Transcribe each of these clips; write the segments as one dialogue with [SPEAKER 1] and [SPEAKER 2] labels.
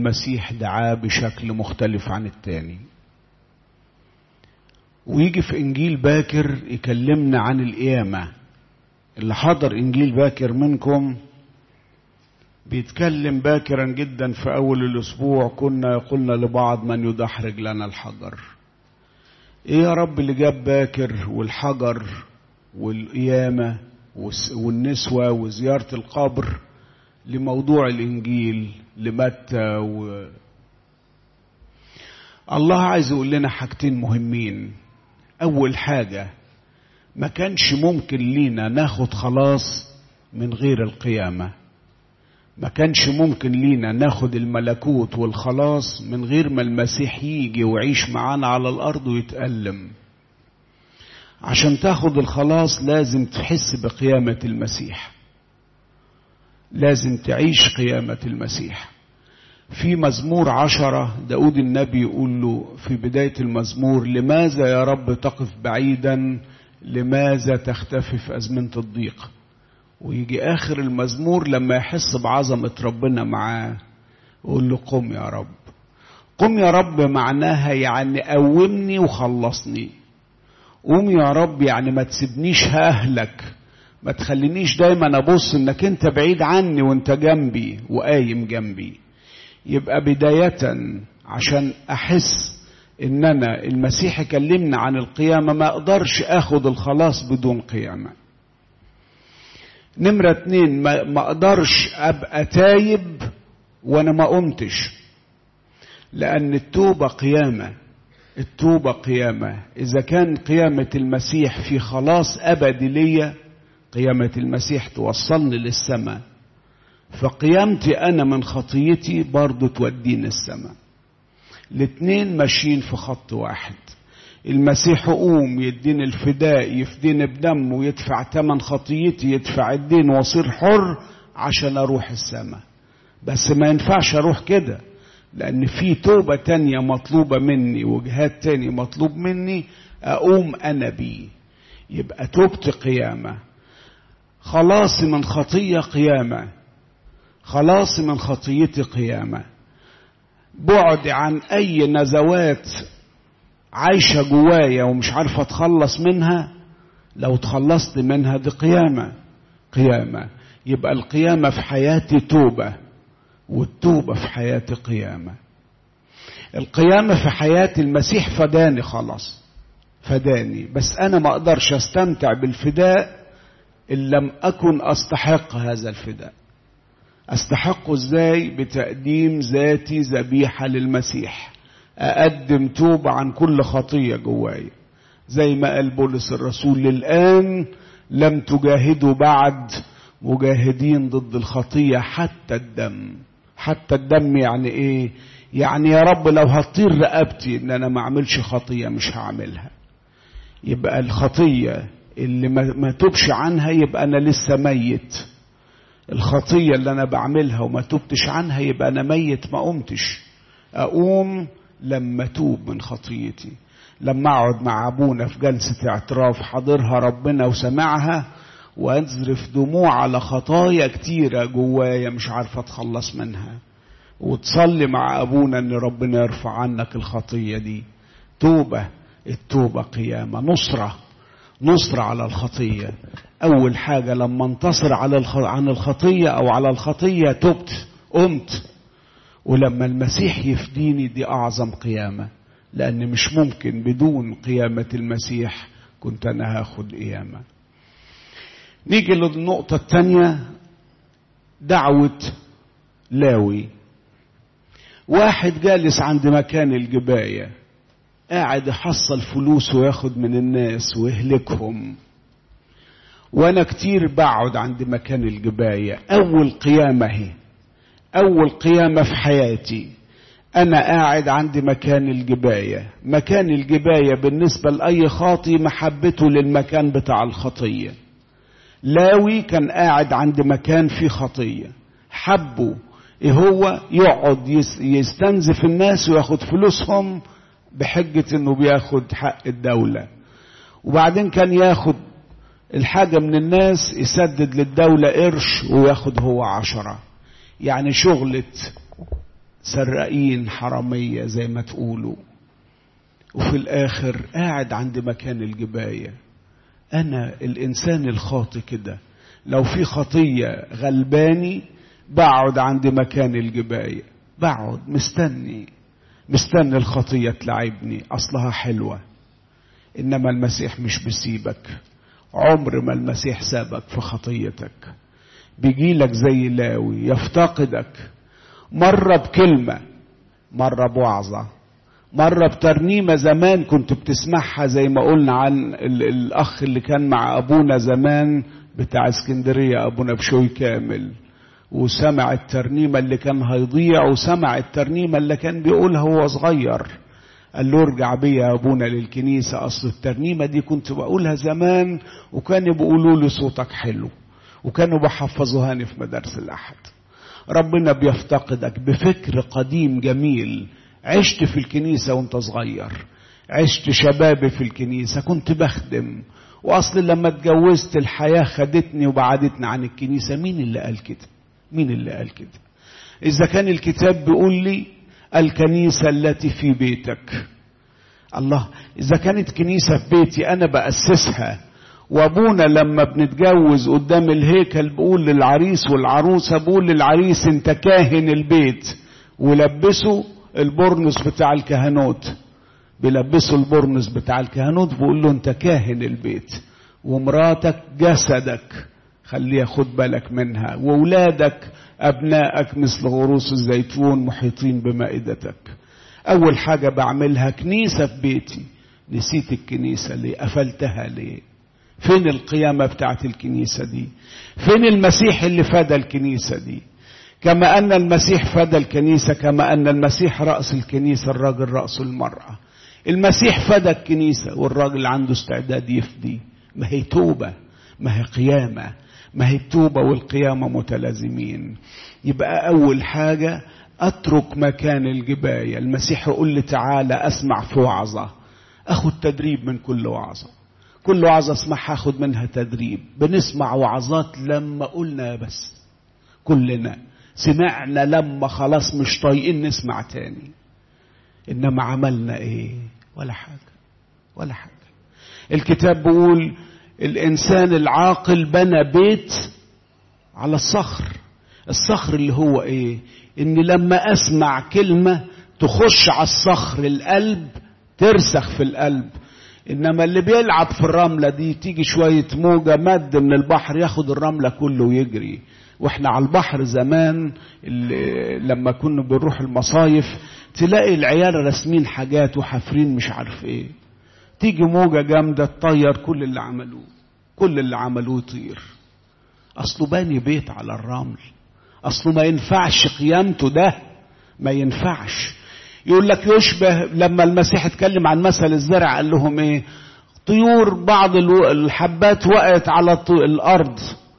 [SPEAKER 1] المسيح دعاه بشكل مختلف عن التاني ويجي في انجيل باكر يكلمنا عن القيامه اللي حضر انجيل باكر منكم بيتكلم باكرا جدا في اول الاسبوع كنا قلنا لبعض من يدحرج لنا الحجر ايه يا رب اللي جاب باكر والحجر والقيامه والنسوه وزياره القبر لموضوع الانجيل لمتى و الله عايز يقول لنا حاجتين مهمين اول حاجه ما كانش ممكن لينا ناخد خلاص من غير القيامه ما كانش ممكن لينا ناخد الملكوت والخلاص من غير ما المسيح يجي ويعيش معانا على الارض ويتألم عشان تاخد الخلاص لازم تحس بقيامة المسيح لازم تعيش قيامة المسيح في مزمور عشرة داود النبي يقول له في بداية المزمور لماذا يا رب تقف بعيدا لماذا تختفي في أزمنة الضيق ويجي آخر المزمور لما يحس بعظمة ربنا معاه يقول له قم يا رب قم يا رب معناها يعني قومني وخلصني قوم يا رب يعني ما تسيبنيش هأهلك ما تخلينيش دايما ابص انك انت بعيد عني وانت جنبي وقايم جنبي يبقى بداية عشان احس ان انا المسيح كلمنا عن القيامة ما اقدرش اخد الخلاص بدون قيامة نمرة اتنين ما, ما اقدرش ابقى تايب وانا ما قمتش لان التوبة قيامة التوبة قيامة اذا كان قيامة المسيح في خلاص ابدي ليا قيامة المسيح توصلني للسماء فقيامتي انا من خطيتي برضو توديني السماء الاتنين ماشيين في خط واحد المسيح قوم يديني الفداء يفديني بدمه ويدفع تمن خطيتي يدفع الدين واصير حر عشان اروح السماء بس ما ينفعش اروح كده لان في توبة تانية مطلوبة مني وجهاد تاني مطلوب مني اقوم انا بيه يبقى توبتي قيامة خلاصي من خطية قيامة خلاصي من خطيتي قيامة بعد عن اي نزوات عايشة جوايا ومش عارفة اتخلص منها لو اتخلصت منها دي قيامة قيامة يبقى القيامة في حياتي توبة والتوبة في حياتي قيامة القيامة في حياتي المسيح فداني خلاص فداني بس أنا ما أقدرش أستمتع بالفداء إن لم أكن أستحق هذا الفداء أستحقه إزاي بتقديم ذاتي ذبيحة للمسيح أقدم توبة عن كل خطية جوايا زي ما قال بولس الرسول للآن لم تجاهدوا بعد مجاهدين ضد الخطية حتى الدم حتى الدم يعني ايه يعني يا رب لو هتطير رقبتي ان انا ما اعملش خطية مش هعملها يبقى الخطية اللي ما توبش عنها يبقى انا لسه ميت الخطية اللي انا بعملها وما توبتش عنها يبقى انا ميت ما قمتش اقوم لما توب من خطيتي لما اقعد مع ابونا في جلسة اعتراف حاضرها ربنا وسمعها واذرف دموع على خطايا كتيرة جوايا مش عارفة اتخلص منها وتصلي مع ابونا ان ربنا يرفع عنك الخطية دي توبة التوبة قيامة نصرة نصرة على الخطية اول حاجة لما انتصر على الخ... عن الخطية او على الخطية تبت قمت ولما المسيح يفديني دي اعظم قيامة لان مش ممكن بدون قيامة المسيح كنت انا هاخد قيامة نيجي للنقطة الثانية دعوة لاوي واحد جالس عند مكان الجباية قاعد يحصل فلوس وياخد من الناس ويهلكهم وانا كتير بقعد عند مكان الجباية اول قيامة هي اول قيامة في حياتي انا قاعد عند مكان الجباية مكان الجباية بالنسبة لاي خاطي محبته للمكان بتاع الخطيه لاوي كان قاعد عند مكان فيه خطية حبه ايه هو يقعد يستنزف الناس وياخد فلوسهم بحجة انه بياخد حق الدولة وبعدين كان ياخد الحاجة من الناس يسدد للدولة قرش وياخد هو عشرة يعني شغلة سرقين حرامية زي ما تقولوا وفي الآخر قاعد عند مكان الجباية أنا الإنسان الخاطي كده لو في خطية غلباني بقعد عند مكان الجباية بقعد مستني مستني الخطية تلعبني أصلها حلوة إنما المسيح مش بيسيبك عمر ما المسيح سابك في خطيتك بيجيلك زي لاوي يفتقدك مرة بكلمة مرة بوعظة مرة بترنيمة زمان كنت بتسمعها زي ما قلنا عن الأخ اللي كان مع أبونا زمان بتاع اسكندرية أبونا بشوي كامل وسمع الترنيمة اللي كان هيضيع وسمع الترنيمة اللي كان بيقولها وهو صغير قال له ارجع بيا يا ابونا للكنيسة اصل الترنيمة دي كنت بقولها زمان وكانوا بيقولوا لي صوتك حلو وكانوا بحفظوهاني في مدارس الاحد ربنا بيفتقدك بفكر قديم جميل عشت في الكنيسة وانت صغير عشت شبابي في الكنيسة كنت بخدم واصل لما اتجوزت الحياة خدتني وبعدتني عن الكنيسة مين اللي قال كده مين اللي قال كده اذا كان الكتاب بيقول لي الكنيسة التي في بيتك الله إذا كانت كنيسة في بيتي أنا بأسسها وأبونا لما بنتجوز قدام الهيكل بقول للعريس والعروسة بقول للعريس أنت كاهن البيت ولبسه البرنس بتاع الكهنوت بيلبسوا البرنس بتاع الكهنوت بقول له أنت كاهن البيت ومراتك جسدك خليه خد بالك منها وولادك أبنائك مثل غروس الزيتون محيطين بمائدتك أول حاجة بعملها كنيسة في بيتي نسيت الكنيسة ليه قفلتها ليه فين القيامة بتاعت الكنيسة دي فين المسيح اللي فدى الكنيسة دي كما أن المسيح فدى الكنيسة كما أن المسيح رأس الكنيسة الراجل رأس المرأة المسيح فدى الكنيسة والراجل عنده استعداد يفدي ما هي توبة ما هي قيامة ما هي التوبة والقيامة متلازمين يبقى أول حاجة أترك مكان الجباية المسيح يقول لي تعالى أسمع في وعظة أخذ تدريب من كل وعظة كل وعظة اسمعها أخذ منها تدريب بنسمع وعظات لما قلنا بس كلنا سمعنا لما خلاص مش طايقين نسمع تاني إنما عملنا إيه ولا حاجة ولا حاجة الكتاب بيقول الإنسان العاقل بنى بيت على الصخر الصخر اللي هو إيه إن لما أسمع كلمة تخش على الصخر القلب ترسخ في القلب إنما اللي بيلعب في الرملة دي تيجي شوية موجة مد من البحر ياخد الرملة كله ويجري واحنا على البحر زمان لما كنا بنروح المصايف تلاقي العيال راسمين حاجات وحافرين مش عارف ايه تيجي موجة جامدة تطير كل اللي عملوه كل اللي عملوه يطير أصله باني بيت على الرمل أصله ما ينفعش قيامته ده ما ينفعش يقول لك يشبه لما المسيح اتكلم عن مثل الزرع قال لهم ايه طيور بعض الحبات وقعت على الأرض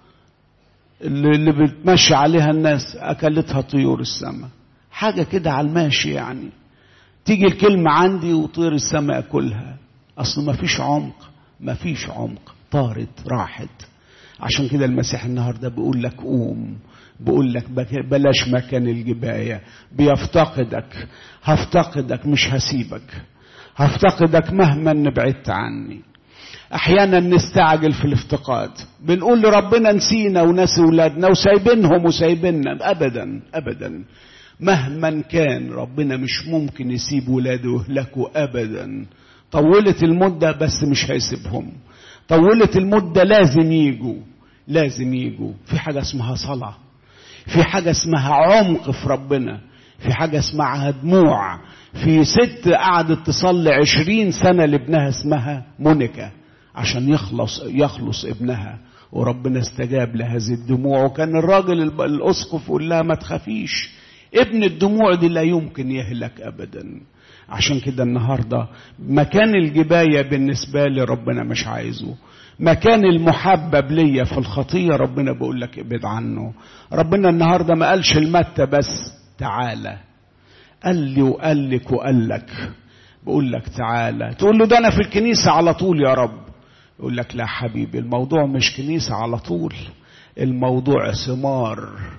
[SPEAKER 1] اللي بتمشي عليها الناس أكلتها طيور السماء حاجة كده على الماشي يعني تيجي الكلمة عندي وطير السماء كلها أصل ما فيش عمق ما فيش عمق طارت راحت عشان كده المسيح النهاردة بيقول لك قوم بيقول لك بلاش مكان الجباية بيفتقدك هفتقدك مش هسيبك هفتقدك مهما بعدت عني احيانا نستعجل في الافتقاد بنقول لربنا نسينا ونسي ولادنا وسايبينهم وسايبيننا ابدا ابدا مهما كان ربنا مش ممكن يسيب ولاده يهلكوا ابدا طولت المدة بس مش هيسيبهم طولت المدة لازم يجوا لازم يجوا في حاجة اسمها صلاة في حاجة اسمها عمق في ربنا في حاجة اسمها دموع في ست قعدت تصلي عشرين سنة لابنها اسمها مونيكا عشان يخلص يخلص ابنها وربنا استجاب لهذه الدموع وكان الراجل الاسقف يقول لها ما تخافيش ابن الدموع دي لا يمكن يهلك ابدا عشان كده النهارده مكان الجبايه بالنسبه لي ربنا مش عايزه مكان المحبب ليا في الخطيه ربنا بيقول لك ابعد عنه ربنا النهارده ما قالش المتة بس تعالى قال لي وقال لك وقال لك بقول لك تعالى تقول له ده انا في الكنيسه على طول يا رب يقول لك لا حبيبي الموضوع مش كنيسه على طول الموضوع ثمار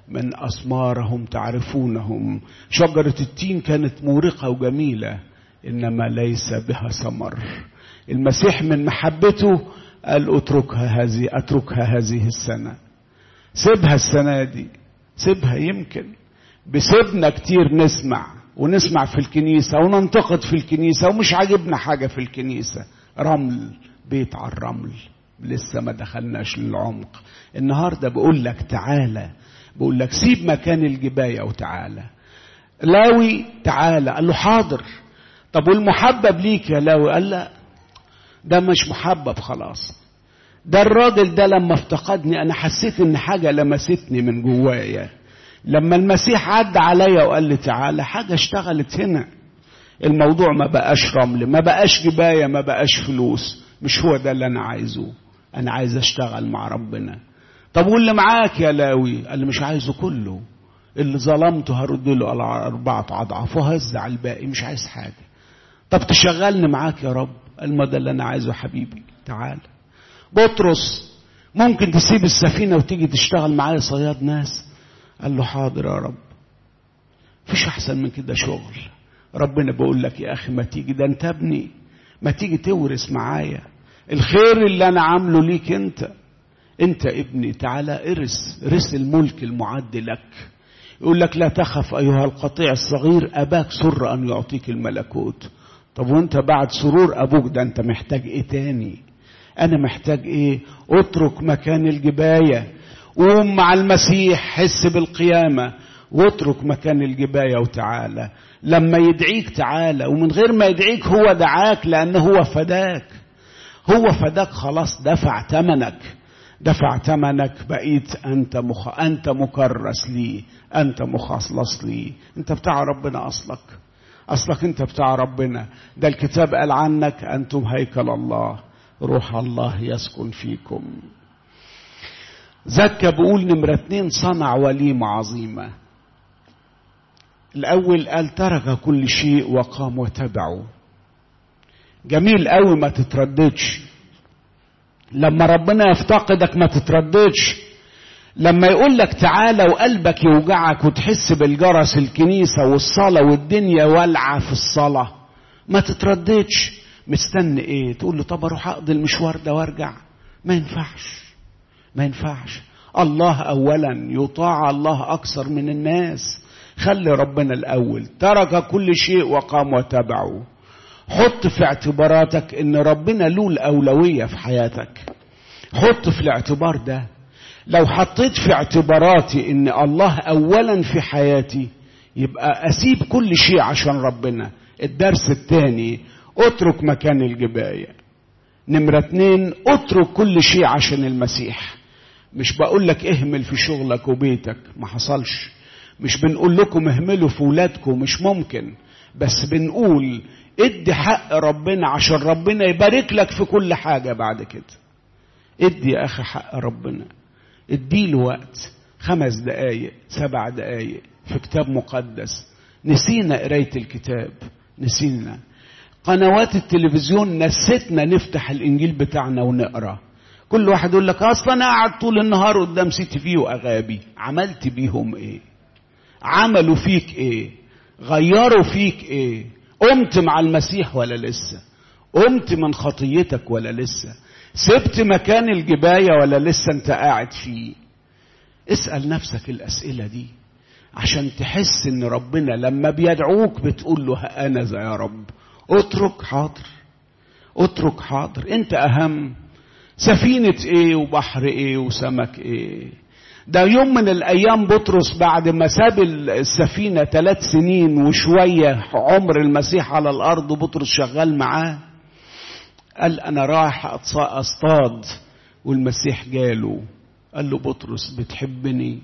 [SPEAKER 1] من أثمارهم تعرفونهم شجرة التين كانت مورقة وجميلة إنما ليس بها ثمر المسيح من محبته قال اتركها هذه اتركها هذه السنة سيبها السنة دي سيبها يمكن بسيبنا كتير نسمع ونسمع في الكنيسة وننتقد في الكنيسة ومش عاجبنا حاجة في الكنيسة رمل بيت على الرمل لسه ما دخلناش للعمق النهاردة بقول لك تعالى بقول لك سيب مكان الجباية وتعالى لاوي تعالى قال له حاضر طب والمحبب ليك يا لاوي قال لا ده مش محبب خلاص ده الراجل ده لما افتقدني انا حسيت ان حاجة لمستني من جوايا لما المسيح عدى عليا وقال لي تعالى حاجة اشتغلت هنا الموضوع ما بقاش رمل ما بقاش جباية ما بقاش فلوس مش هو ده اللي انا عايزه انا عايز اشتغل مع ربنا طب واللي معاك يا لاوي قال لي مش عايزه كله اللي ظلمته هرد له على أربعة أضعاف وهزع الباقي مش عايز حاجة طب تشغلني معاك يا رب قال ما ده اللي أنا عايزه حبيبي تعال بطرس ممكن تسيب السفينة وتيجي تشتغل معايا صياد ناس قال له حاضر يا رب فيش أحسن من كده شغل ربنا بقول لك يا أخي ما تيجي ده أنت ابني ما تيجي تورث معايا الخير اللي أنا عامله ليك أنت أنت ابني تعالى ارث رث الملك المعد لك يقول لك لا تخف أيها القطيع الصغير أباك سر أن يعطيك الملكوت طب وانت بعد سرور أبوك ده أنت محتاج إيه تاني أنا محتاج إيه اترك مكان الجباية قوم مع المسيح حس بالقيامة واترك مكان الجباية وتعالى لما يدعيك تعالى ومن غير ما يدعيك هو دعاك لأنه هو فداك هو فداك خلاص دفع ثمنك دفع ثمنك بقيت أنت مخ... أنت مكرس لي أنت مخصص لي أنت بتاع ربنا أصلك أصلك أنت بتاع ربنا ده الكتاب قال عنك أنتم هيكل الله روح الله يسكن فيكم زكى بيقول نمرة اتنين صنع وليمة عظيمة الأول قال ترك كل شيء وقام وتبعه جميل قوي ما تترددش لما ربنا يفتقدك ما تترددش لما يقول لك تعالى وقلبك يوجعك وتحس بالجرس الكنيسة والصلاة والدنيا والعة في الصلاة ما تترددش مستني ايه تقول له طب اروح اقضي المشوار ده وارجع ما ينفعش ما ينفعش الله اولا يطاع الله اكثر من الناس خلي ربنا الاول ترك كل شيء وقام وتبعه حط في اعتباراتك ان ربنا له الاولويه في حياتك حط في الاعتبار ده لو حطيت في اعتباراتي ان الله اولا في حياتي يبقى اسيب كل شيء عشان ربنا الدرس الثاني اترك مكان الجباية نمرة اتنين اترك كل شيء عشان المسيح مش بقول لك اهمل في شغلك وبيتك ما حصلش مش بنقول لكم اهملوا في ولادكم مش ممكن بس بنقول ادي حق ربنا عشان ربنا يبارك لك في كل حاجة بعد كده ادي يا اخي حق ربنا اديله وقت خمس دقايق سبع دقايق في كتاب مقدس نسينا قراية الكتاب نسينا قنوات التلفزيون نستنا نفتح الانجيل بتاعنا ونقرا كل واحد يقول لك اصلا انا قاعد طول النهار قدام سي تي في واغابي عملت بيهم ايه عملوا فيك ايه غيروا فيك ايه قمت مع المسيح ولا لسه قمت من خطيتك ولا لسه سبت مكان الجباية ولا لسه انت قاعد فيه اسأل نفسك الأسئلة دي عشان تحس ان ربنا لما بيدعوك بتقول له انا ذا يا رب اترك حاضر اترك حاضر انت اهم سفينة ايه وبحر ايه وسمك ايه ده يوم من الايام بطرس بعد ما ساب السفينة ثلاث سنين وشوية عمر المسيح على الارض وبطرس شغال معاه قال انا رايح اصطاد والمسيح جاله قال له بطرس بتحبني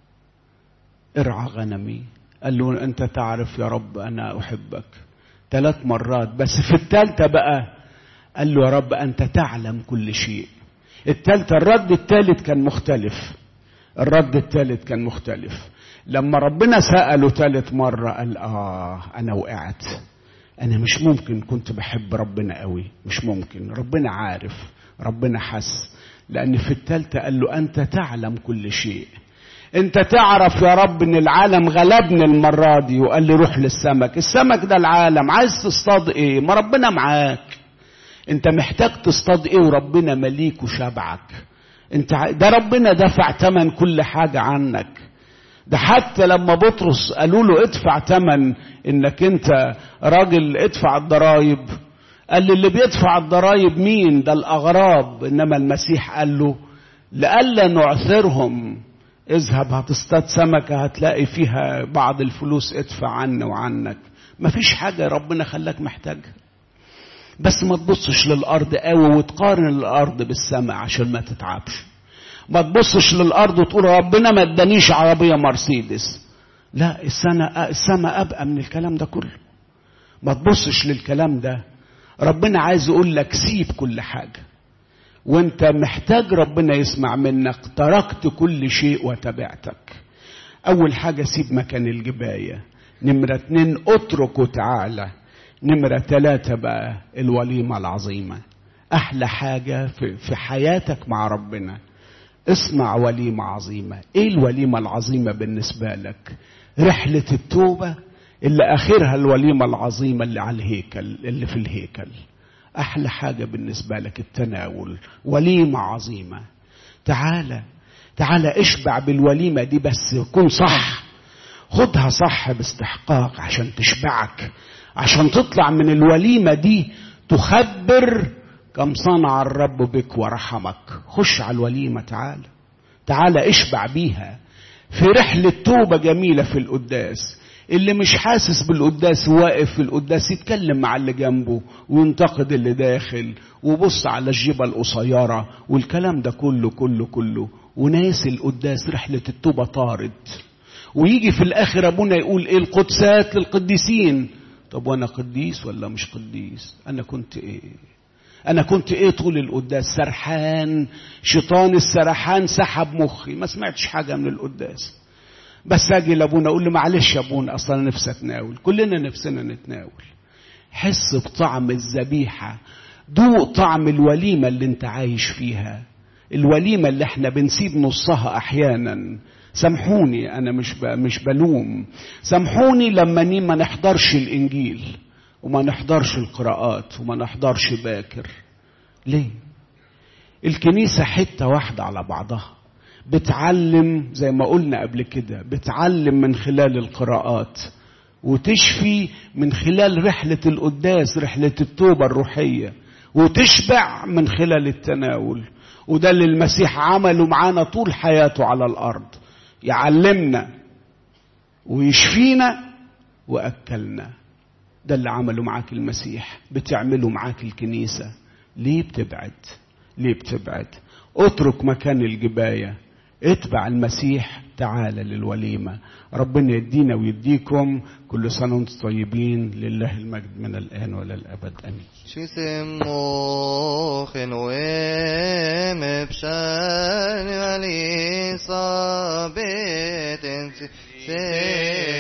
[SPEAKER 1] ارعى غنمي قال له انت تعرف يا رب انا احبك ثلاث مرات بس في الثالثه بقى قال له يا رب انت تعلم كل شيء الثالثه الرد الثالث كان مختلف الرد الثالث كان مختلف لما ربنا سأله ثالث مرة قال آه أنا وقعت أنا مش ممكن كنت بحب ربنا قوي مش ممكن ربنا عارف ربنا حس لأن في الثالثة قال له أنت تعلم كل شيء انت تعرف يا رب ان العالم غلبني المرة دي وقال لي روح للسمك السمك ده العالم عايز تصطاد ايه ما ربنا معاك انت محتاج تصطاد ايه وربنا مليك وشبعك انت ده ربنا دفع تمن كل حاجة عنك ده حتى لما بطرس قالوا له ادفع تمن انك انت راجل ادفع الضرايب قال لي اللي بيدفع الضرايب مين ده الاغراب انما المسيح قال له لئلا نعثرهم اذهب هتصطاد سمكة هتلاقي فيها بعض الفلوس ادفع عنا وعنك مفيش حاجة ربنا خلاك محتاجها بس ما تبصش للأرض قوي وتقارن الأرض بالسماء عشان ما تتعبش ما تبصش للأرض وتقول ربنا ما ادانيش عربية مرسيدس لا السنة السماء أبقى من الكلام ده كله ما تبصش للكلام ده ربنا عايز يقول لك سيب كل حاجة وانت محتاج ربنا يسمع منك تركت كل شيء وتبعتك اول حاجة سيب مكان الجباية نمرة اتنين اترك وتعالى نمرة ثلاثة بقى الوليمة العظيمة أحلى حاجة في, في حياتك مع ربنا اسمع وليمة عظيمة ايه الوليمة العظيمة بالنسبة لك رحلة التوبة اللي آخرها الوليمة العظيمة اللي على الهيكل اللي في الهيكل أحلى حاجة بالنسبة لك التناول وليمة عظيمة تعالى تعالى اشبع بالوليمة دي بس كن صح خدها صح باستحقاق عشان تشبعك عشان تطلع من الوليمة دي تخبر كم صنع الرب بك ورحمك خش على الوليمة تعالى تعالى اشبع بيها في رحلة توبة جميلة في القداس اللي مش حاسس بالقداس واقف في القداس يتكلم مع اللي جنبه وينتقد اللي داخل وبص على الجبل القصيرة والكلام ده كله كله كله وناس القداس رحلة التوبة طارد ويجي في الآخر أبونا يقول إيه القدسات للقديسين طب وأنا قديس ولا مش قديس أنا كنت إيه أنا كنت إيه طول القداس سرحان شيطان السرحان سحب مخي ما سمعتش حاجة من القداس بس اجي لابونا اقول له معلش يا ابونا اصلا نفسي اتناول كلنا نفسنا نتناول حس بطعم الذبيحه دوق طعم الوليمه اللي انت عايش فيها الوليمه اللي احنا بنسيب نصها احيانا سامحوني انا مش مش بلوم سامحوني لما ما نحضرش الانجيل وما نحضرش القراءات وما نحضرش باكر ليه الكنيسه حته واحده على بعضها بتعلم زي ما قلنا قبل كده بتعلم من خلال القراءات وتشفي من خلال رحلة القداس رحلة التوبة الروحية وتشبع من خلال التناول وده اللي المسيح عمله معانا طول حياته على الأرض يعلمنا ويشفينا وأكلنا ده اللي عمله معاك المسيح بتعمله معاك الكنيسة ليه بتبعد ليه بتبعد اترك مكان الجبايه اتبع المسيح تعالى للوليمة ربنا يدينا ويديكم كل سنة وانتم طيبين لله المجد من الآن ولا الأبد أمين
[SPEAKER 2] شو سموخن ويم بشان علي صابت